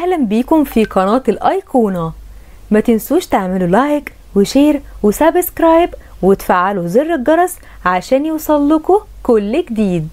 اهلا بيكم في قناة الايقونة ما تنسوش تعملوا لايك وشير وسبسكرايب وتفعلوا زر الجرس عشان يوصلكوا كل جديد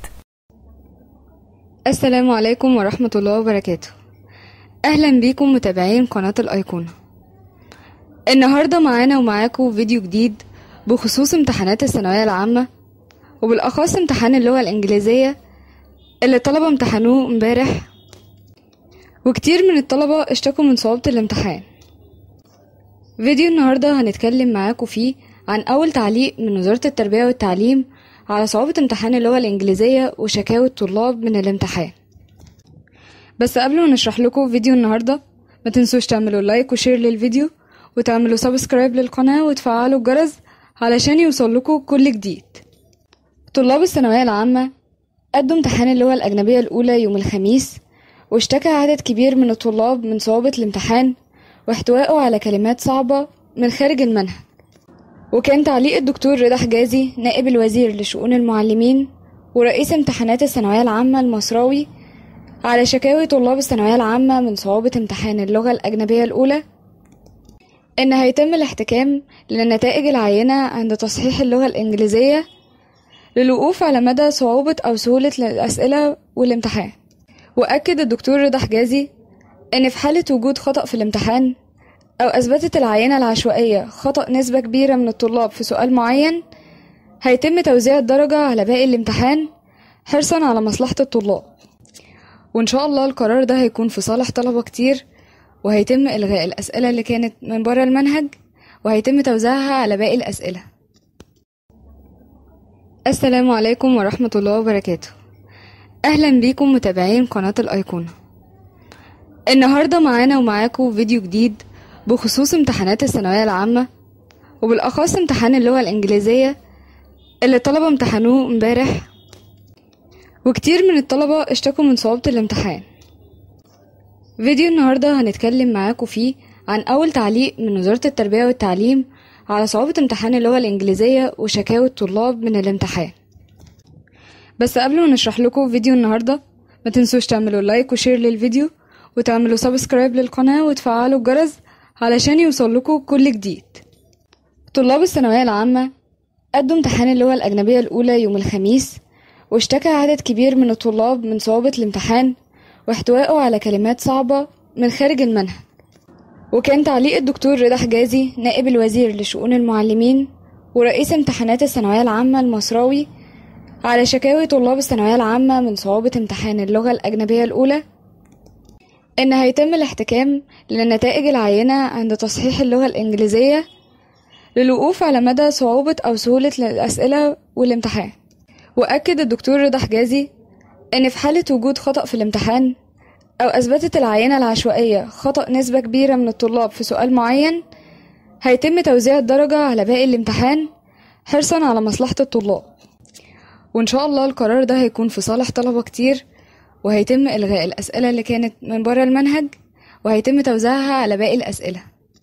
السلام عليكم ورحمة الله وبركاته أهلا بيكم متابعين قناة الأيقونة النهاردة معانا ومعاكم فيديو جديد بخصوص امتحانات الثانوية العامة وبالأخص امتحان اللغة الإنجليزية اللي الطلبة امتحنوه امبارح وكتير من الطلبة اشتكوا من صعوبة الامتحان فيديو النهاردة هنتكلم معاكم فيه عن أول تعليق من وزارة التربية والتعليم على صعوبة امتحان اللغة الإنجليزية وشكاوى الطلاب من الامتحان بس قبل ما نشرح لكم فيديو النهاردة ما تنسوش تعملوا لايك وشير للفيديو وتعملوا سبسكرايب للقناة وتفعلوا الجرس علشان يوصلكوا كل جديد طلاب الثانوية العامة أدوا امتحان اللغة الأجنبية الأولى يوم الخميس واشتكى عدد كبير من الطلاب من صعوبة الامتحان واحتوائه على كلمات صعبة من خارج المنهج وكان تعليق الدكتور رضا حجازي نائب الوزير لشؤون المعلمين ورئيس امتحانات الثانوية العامة المصراوي على شكاوي طلاب الثانوية العامة من صعوبة امتحان اللغة الأجنبية الأولى إن هيتم الاحتكام لنتائج العينة عند تصحيح اللغة الإنجليزية للوقوف على مدى صعوبة أو سهولة الأسئلة والامتحان وأكد الدكتور رضا حجازي إن في حالة وجود خطأ في الامتحان أو أثبتت العينة العشوائية خطأ نسبة كبيرة من الطلاب في سؤال معين هيتم توزيع الدرجة على باقي الامتحان حرصا على مصلحة الطلاب وإن شاء الله القرار ده هيكون في صالح طلبة كتير وهيتم إلغاء الأسئلة اللي كانت من بره المنهج وهيتم توزيعها على باقي الأسئلة السلام عليكم ورحمة الله وبركاته أهلا بيكم متابعين قناة الأيقونة النهاردة معانا ومعاكم فيديو جديد بخصوص امتحانات الثانوية العامة وبالأخص امتحان اللغة الإنجليزية اللي الطلبة امتحنوه امبارح وكتير من الطلبة اشتكوا من صعوبة الامتحان فيديو النهاردة هنتكلم معاكم فيه عن أول تعليق من وزارة التربية والتعليم على صعوبة امتحان اللغة الإنجليزية وشكاوى الطلاب من الامتحان بس قبل ما نشرح لكم فيديو النهاردة ما تنسوش تعملوا لايك وشير للفيديو وتعملوا سبسكرايب للقناة وتفعلوا الجرس علشان يوصلكوا كل جديد طلاب الثانوية العامة أدوا امتحان اللغة الأجنبية الأولى يوم الخميس واشتكى عدد كبير من الطلاب من صعوبة الامتحان واحتوائه على كلمات صعبة من خارج المنهج وكان تعليق الدكتور رضا حجازي نائب الوزير لشؤون المعلمين ورئيس امتحانات الثانوية العامة المصراوي على شكاوي طلاب الثانوية العامة من صعوبة امتحان اللغة الأجنبية الأولى إن هيتم الاحتكام لنتائج العينة عند تصحيح اللغة الإنجليزية للوقوف على مدى صعوبة أو سهولة الأسئلة والامتحان وأكد الدكتور رضا حجازي إن في حالة وجود خطأ في الامتحان أو أثبتت العينة العشوائية خطأ نسبة كبيرة من الطلاب في سؤال معين هيتم توزيع الدرجة على باقي الامتحان حرصا على مصلحة الطلاب وإن شاء الله القرار ده هيكون في صالح طلبة كتير وهيتم إلغاء الأسئلة اللي كانت من بره المنهج وهيتم توزيعها على باقي الأسئلة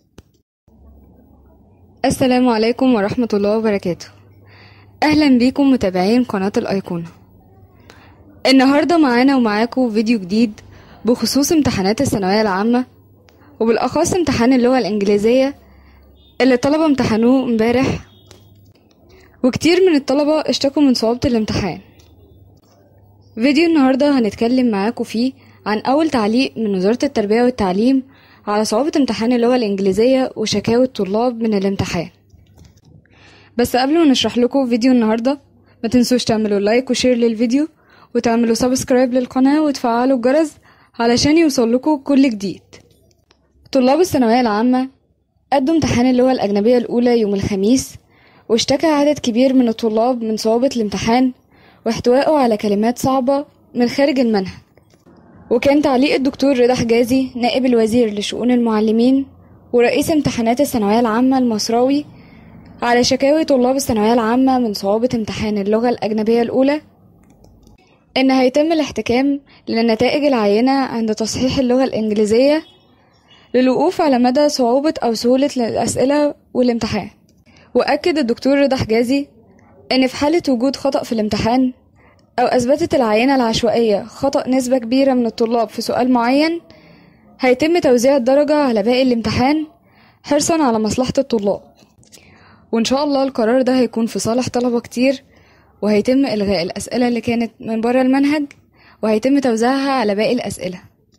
السلام عليكم ورحمة الله وبركاته أهلا بيكم متابعين قناة الأيقونة النهاردة معانا ومعاكم فيديو جديد بخصوص امتحانات الثانوية العامة وبالأخص امتحان اللغة الإنجليزية اللي الطلبة امتحنوه امبارح وكتير من الطلبة اشتكوا من صعوبة الامتحان فيديو النهاردة هنتكلم معاكم فيه عن أول تعليق من وزارة التربية والتعليم على صعوبة امتحان اللغة الإنجليزية وشكاوى الطلاب من الامتحان بس قبل ما نشرح لكم فيديو النهاردة ما تنسوش تعملوا لايك وشير للفيديو وتعملوا سبسكرايب للقناة وتفعلوا الجرس علشان يوصلكوا كل جديد طلاب الثانوية العامة أدوا امتحان اللغة الأجنبية الأولى يوم الخميس واشتكى عدد كبير من الطلاب من صعوبة الامتحان واحتوائه على كلمات صعبة من خارج المنهج وكان تعليق الدكتور رضا حجازي نائب الوزير لشؤون المعلمين ورئيس امتحانات الثانوية العامة المصراوي على شكاوي طلاب الثانوية العامة من صعوبة امتحان اللغة الأجنبية الأولى إن هيتم الاحتكام لنتائج العينة عند تصحيح اللغة الإنجليزية للوقوف على مدى صعوبة أو سهولة الأسئلة والامتحان وأكد الدكتور رضا حجازي إن في حالة وجود خطأ في الامتحان أو أثبتت العينة العشوائية خطأ نسبة كبيرة من الطلاب في سؤال معين هيتم توزيع الدرجة على باقي الامتحان حرصا على مصلحة الطلاب وإن شاء الله القرار ده هيكون في صالح طلبة كتير وهيتم إلغاء الأسئلة اللي كانت من بره المنهج وهيتم توزيعها على باقي الأسئلة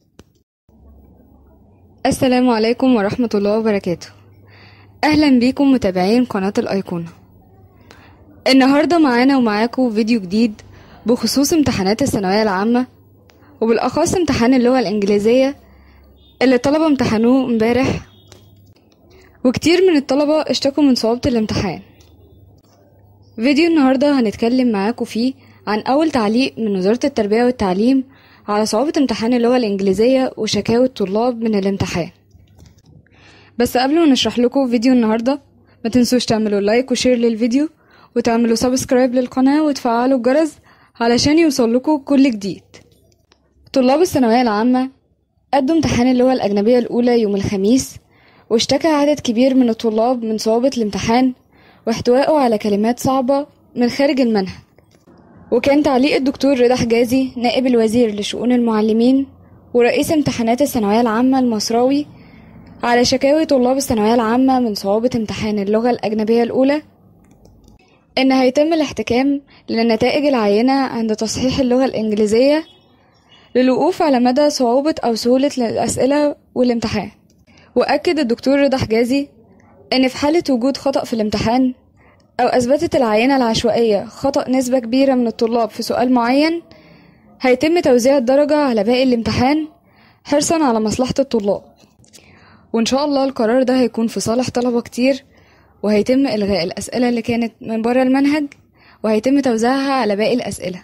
السلام عليكم ورحمة الله وبركاته أهلا بيكم متابعين قناة الأيقونة النهاردة معانا ومعاكم فيديو جديد بخصوص امتحانات الثانوية العامة وبالأخص امتحان اللغة الإنجليزية اللي الطلبة امتحنوه امبارح وكتير من الطلبة اشتكوا من صعوبة الامتحان فيديو النهاردة هنتكلم معاكم فيه عن أول تعليق من وزارة التربية والتعليم على صعوبة امتحان اللغة الإنجليزية وشكاوي الطلاب من الامتحان بس قبل ما نشرح لكم فيديو النهاردة ما تنسوش تعملوا لايك وشير للفيديو وتعملوا سبسكرايب للقناة وتفعلوا الجرس علشان يوصل لكم كل جديد طلاب الثانوية العامة أدوا امتحان اللغة الأجنبية الأولى يوم الخميس واشتكى عدد كبير من الطلاب من صعوبة الامتحان واحتوائه على كلمات صعبة من خارج المنهج وكان تعليق الدكتور رضا حجازي نائب الوزير لشؤون المعلمين ورئيس امتحانات الثانوية العامة المصراوي على شكاوي طلاب الثانوية العامة من صعوبة امتحان اللغة الأجنبية الأولى إن هيتم الاحتكام لنتائج العينة عند تصحيح اللغة الإنجليزية للوقوف على مدى صعوبة أو سهولة الأسئلة والامتحان وأكد الدكتور رضا حجازي إن في حالة وجود خطأ في الامتحان أو أثبتت العينة العشوائية خطأ نسبة كبيرة من الطلاب في سؤال معين هيتم توزيع الدرجة على باقي الامتحان حرصا على مصلحة الطلاب وإن شاء الله القرار ده هيكون في صالح طلبة كتير وهيتم إلغاء الأسئلة اللي كانت من بره المنهج وهيتم توزيعها على باقي الأسئلة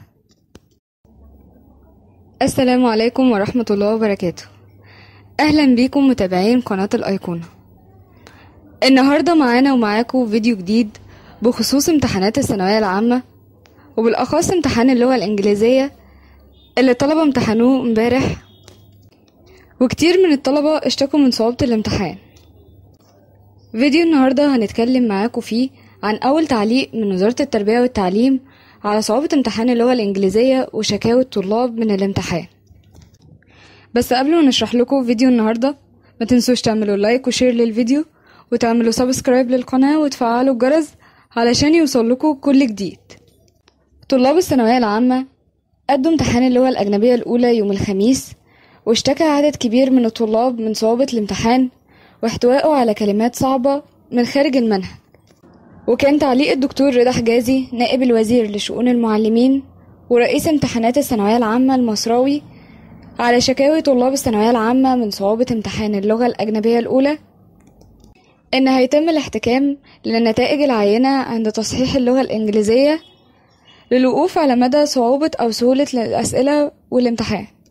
السلام عليكم ورحمة الله وبركاته أهلا بيكم متابعين قناة الأيقونة النهاردة معانا ومعاكم فيديو جديد بخصوص امتحانات الثانوية العامة وبالأخص امتحان اللغة الإنجليزية اللي الطلبة امتحنوه امبارح وكتير من الطلبة اشتكوا من صعوبة الامتحان فيديو النهاردة هنتكلم معاكم فيه عن أول تعليق من وزارة التربية والتعليم على صعوبة امتحان اللغة الإنجليزية وشكاوي الطلاب من الامتحان بس قبل ما نشرح لكم فيديو النهاردة ما تنسوش تعملوا لايك وشير للفيديو وتعملوا سبسكرايب للقناة وتفعلوا الجرس علشان يوصل لكم كل جديد طلاب الثانوية العامة أدوا امتحان اللغة الأجنبية الأولى يوم الخميس واشتكى عدد كبير من الطلاب من صعوبة الامتحان واحتوائه على كلمات صعبة من خارج المنهج وكان تعليق الدكتور رضا حجازي نائب الوزير لشؤون المعلمين ورئيس امتحانات الثانوية العامة المصراوي على شكاوي طلاب الثانوية العامة من صعوبة امتحان اللغة الأجنبية الأولى إن هيتم الاحتكام لنتائج العينة عند تصحيح اللغة الإنجليزية للوقوف على مدى صعوبة أو سهولة الأسئلة والامتحان، وأكد الدكتور رضا حجازي إن في حالة وجود خطأ في الامتحان أو أثبتت العينة العشوائية خطأ نسبة كبيرة من الطلاب في سؤال معين هيتم توزيع الدرجة على باقي الامتحان حرصا على مصلحة الطلاب وإن شاء الله القرار ده هيكون في صالح طلبة كتير وهيتم إلغاء الأسئلة اللي كانت من بره المنهج وهيتم توزيعها على باقي الأسئلة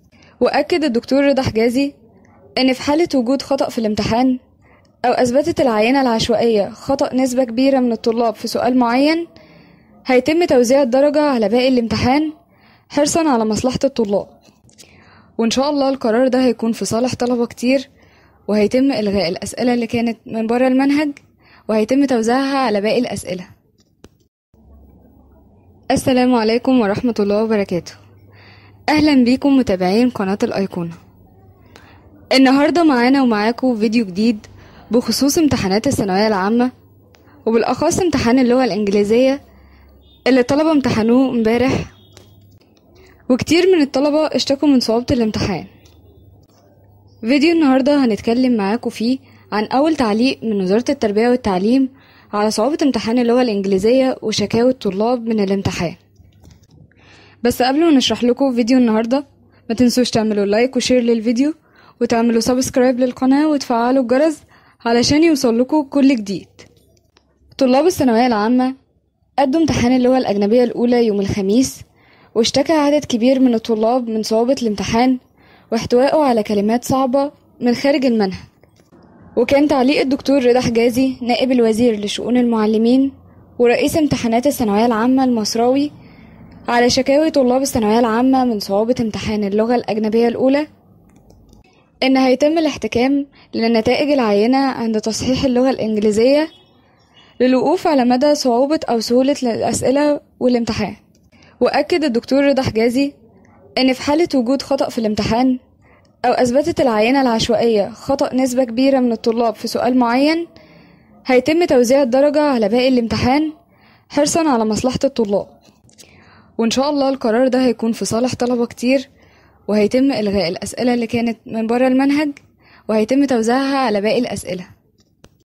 أو أثبتت العينة العشوائية خطأ نسبة كبيرة من الطلاب في سؤال معين هيتم توزيع الدرجة على باقي الامتحان حرصا على مصلحة الطلاب وإن شاء الله القرار ده هيكون في صالح طلبة كتير وهيتم إلغاء الأسئلة اللي كانت من بره المنهج وهيتم توزيعها على باقي الأسئلة السلام عليكم ورحمة الله وبركاته أهلا بيكم متابعين قناة الأيقونة النهاردة معانا ومعاكم فيديو جديد بخصوص امتحانات الثانوية العامة وبالأخص امتحان اللغة الإنجليزية اللي الطلبة امتحنوه امبارح وكتير من الطلبة اشتكوا من صعوبة الامتحان فيديو النهاردة هنتكلم معاكم فيه عن أول تعليق من وزارة التربية والتعليم على صعوبة امتحان اللغة الإنجليزية وشكاوي الطلاب من الامتحان بس قبل ما نشرح لكم فيديو النهاردة ما تنسوش تعملوا لايك وشير للفيديو وتعملوا سبسكرايب للقناة وتفعلوا الجرس علشان يوصل لكم كل جديد طلاب الثانوية العامة أدوا امتحان اللغة الأجنبية الأولى يوم الخميس واشتكى عدد كبير من الطلاب من صعوبة الامتحان واحتوائه على كلمات صعبة من خارج المنهج وكان تعليق الدكتور رضا حجازي نائب الوزير لشؤون المعلمين ورئيس امتحانات الثانوية العامة المصراوي على شكاوي طلاب الثانوية العامة من صعوبة امتحان اللغة الأجنبية الأولى إن هيتم الاحتكام لنتائج العينة عند تصحيح اللغة الإنجليزية للوقوف على مدى صعوبة أو سهولة الأسئلة والامتحان وأكد الدكتور رضا حجازي إن في حالة وجود خطأ في الامتحان أو أثبتت العينة العشوائية خطأ نسبة كبيرة من الطلاب في سؤال معين هيتم توزيع الدرجة على باقي الامتحان حرصا على مصلحة الطلاب وإن شاء الله القرار ده هيكون في صالح طلبة كتير وهيتم إلغاء الأسئلة اللي كانت من بره المنهج وهيتم توزيعها على باقي الأسئلة